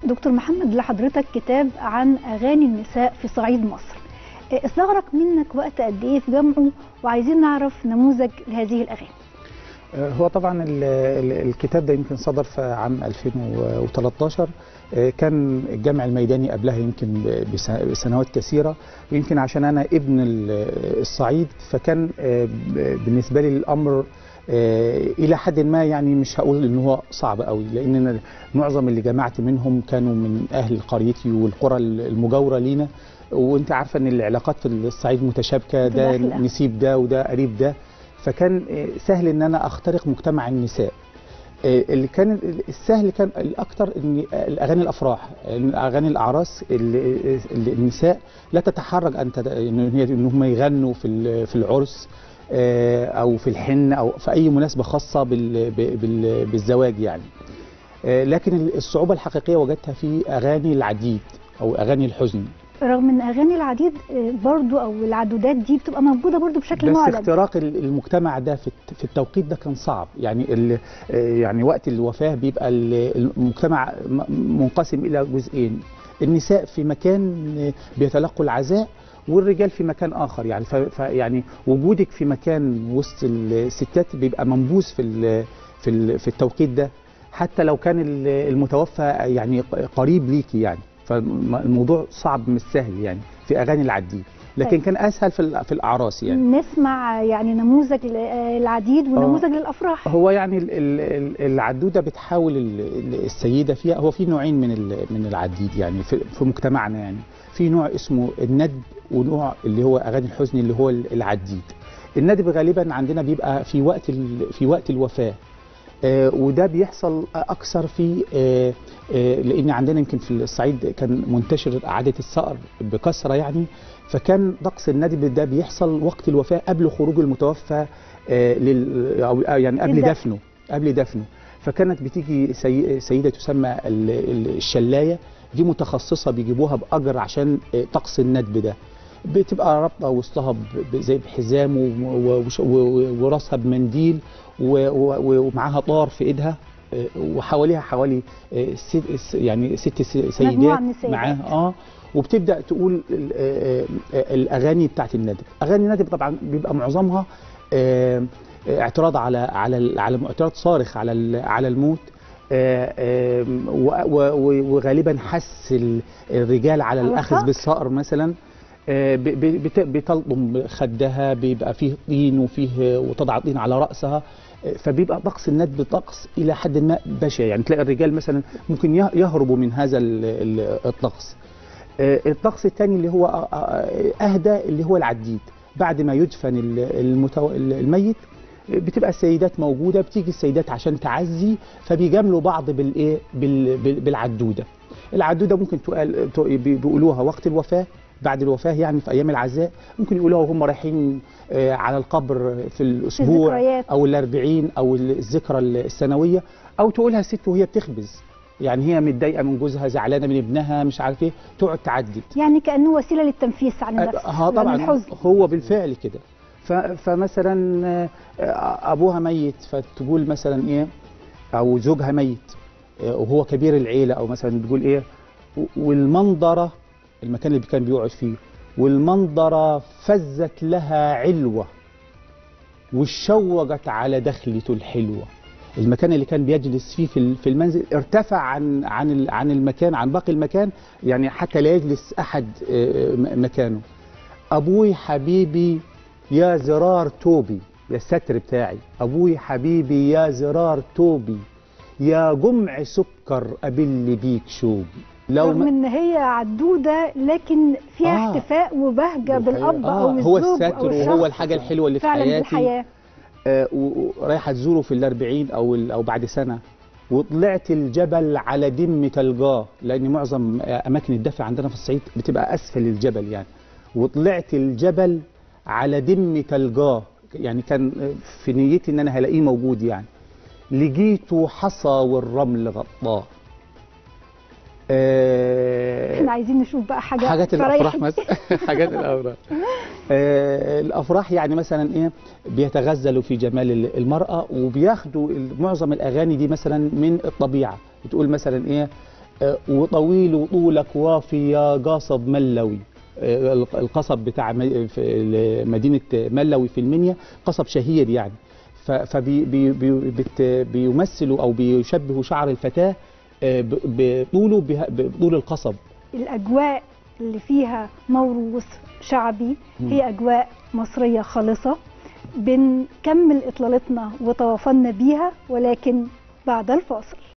دكتور محمد لحضرتك كتاب عن اغاني النساء في صعيد مصر إيه، استغرق منك وقت قد ايه في جمعه وعايزين نعرف نموذج لهذه الاغاني آه، هو طبعا ال- ال- الكتاب ده يمكن صدر في عام 2013 آه، كان الجامع الميداني قبلها يمكن ب- بس- بسنوات كثيره ويمكن عشان انا ابن ال- الصعيد فكان آه، ب- بالنسبه لي الامر آه، الى حد ما يعني مش هقول ان هو صعب قوي لان أنا معظم اللي جمعت منهم كانوا من اهل قريتي والقرى المجاوره لينا وانت عارفه ان العلاقات في الصعيد متشابكه ده متداخلة. نسيب ده وده قريب ده فكان آه، سهل ان انا اخترق مجتمع النساء آه، اللي كان السهل كان الاكثر ان الاغاني الافراح اغاني الاعراس اللي اللي النساء لا تتحرج ان تد- ان هي ان هم يغنوا في ال- في العرس آه، او في الحن او في اي مناسبه خاصه بال- بال- بالزواج يعني آه، لكن الصعوبه الحقيقيه وجدتها في اغاني العديد او اغاني الحزن رغم ان اغاني العديد آه، برضو او العدودات دي بتبقى موجوده برضو بشكل بس معلن اختراق ال- المجتمع ده في الت- في التوقيت ده كان صعب يعني ال- آه، يعني وقت الوفاه بيبقى ال- المجتمع م- منقسم الى جزئين النساء في مكان آه، بيتلقوا العزاء والرجال في مكان اخر يعني ف ف- يعني وجودك في مكان وسط الستات بيبقى منبوذ في ال- في ال- في التوقيت ده حتى لو كان ال- المتوفى يعني ق- قريب ليكي يعني فالموضوع صعب مش سهل يعني في اغاني العديد لكن طيب. كان اسهل في ال- في الاعراس يعني نسمع يعني نموذج للعديد ونموذج للافراح هو يعني ال- ال- ال- العدوده بتحاول ال- ال- السيده فيها هو في نوعين من ال- من العديد يعني في, في مجتمعنا يعني في نوع اسمه الندب ونوع اللي هو اغاني الحزن اللي هو ال- العديد الندب غالبا عندنا بيبقى في وقت ال- في وقت الوفاه آه، وده بيحصل اكثر في آه، آه، لان عندنا يمكن في الصعيد كان منتشر عاده الصقر بكثره يعني فكان طقس الندب ده بيحصل وقت الوفاه قبل خروج المتوفى آه، لل أو آه، يعني قبل للدفن. دفنه قبل دفنه فكانت بتيجي سي- سيده تسمى ال- ال- الشلايه دي متخصصه بيجيبوها باجر عشان آه، طقس الندب ده بتبقى رابطه وسطها ب- ب- زي بحزام و- و- وش- و- و- وراسها بمنديل و- و- ومعاها طار في ايدها آه، وحواليها حوالي آه، ست س- يعني ست س- مجموعة سيدات من السيدات. معاها اه وبتبدا تقول ال- آه، آه، الاغاني بتاعت الندب اغاني الندب طبعا بيبقى معظمها آه، آه، اعتراض على على ال- على اعتراض صارخ على ال- على الموت آه، آه، و- و- و- وغالبا حس ال- الرجال على على الاخذ الصقر. بالصقر مثلا آه، ب- ب- بت- بتلطم خدها بيبقى فيه طين وفيه وتضع طين على راسها آه، فبيبقى طقس الندب طقس الى حد ما بشع يعني تلاقي الرجال مثلا ممكن يه- يهربوا من هذا ال- ال- الطقس آه، الطقس الثاني اللي هو آه، آه، اهدى اللي هو العديد بعد ما يدفن ال- المتو... الميت آه، بتبقى السيدات موجوده بتيجي السيدات عشان تعزي فبيجاملوا بعض بالايه بال... بال- بالعدوده العدوده ممكن تقال ت- بي- بيقولوها وقت الوفاه بعد الوفاه يعني في ايام العزاء ممكن يقولوها وهم رايحين آه، على القبر في الاسبوع الذكريات. او الاربعين او الذكرى السنويه او تقولها ست وهي بتخبز يعني هي متضايقه من جوزها زعلانه من ابنها مش عارف ايه تقعد تعدد يعني كانه وسيله للتنفيس عن النفس ها عن طبعا الحزن هو بالفعل كده ف- فمثلا آه، ابوها ميت فتقول مثلا ايه او زوجها ميت آه، وهو كبير العيله او مثلا تقول ايه و- والمنظره المكان اللي كان بيقعد فيه والمنظره فزت لها علوه وشوجت على دخلته الحلوه المكان اللي كان بيجلس فيه في ال- في المنزل ارتفع عن عن ال- عن المكان عن باقي المكان يعني حتى لا يجلس احد آه، م- مكانه ابوي حبيبي يا زرار توبي يا الستر بتاعي ابوي حبيبي يا زرار توبي يا جمع سكر ابل بيك شوبي لو رغم ان هي عدوده لكن فيها آه. احتفاء وبهجه بالاب آه او هو الزوج الستر او الشخص وهو الحاجه الحلوه اللي في فعلا حياتي بالحياه آه، و- ورايحه تزوره في الأربعين أو ال- أو بعد سنة وطلعت الجبل على دم تلقاه لأن معظم آه، أماكن الدفع عندنا في الصعيد بتبقى أسفل الجبل يعني وطلعت الجبل على دم تلقاه يعني كان آه، في نيتي إن أنا هلاقيه موجود يعني لقيته حصى والرمل غطاه آه، احنا عايزين نشوف بقى حاجه حاجات الافراح فريحي. مثلا حاجات الافراح آه الافراح يعني مثلا ايه بيتغزلوا في جمال ال- المراه وبياخدوا ال- معظم الاغاني دي مثلا من الطبيعه بتقول مثلا ايه آه، وطويل وطولك وافي يا قاصد ملوي آه، القصب بتاع م- في مدينة ملوي في المنيا قصب شهير يعني فبيمثلوا أو بيشبهوا شعر الفتاة آه، ب- بطوله بها- بطول القصب الاجواء اللي فيها موروث شعبي هي اجواء مصريه خالصه بنكمل اطلالتنا وتوافلنا بيها ولكن بعد الفاصل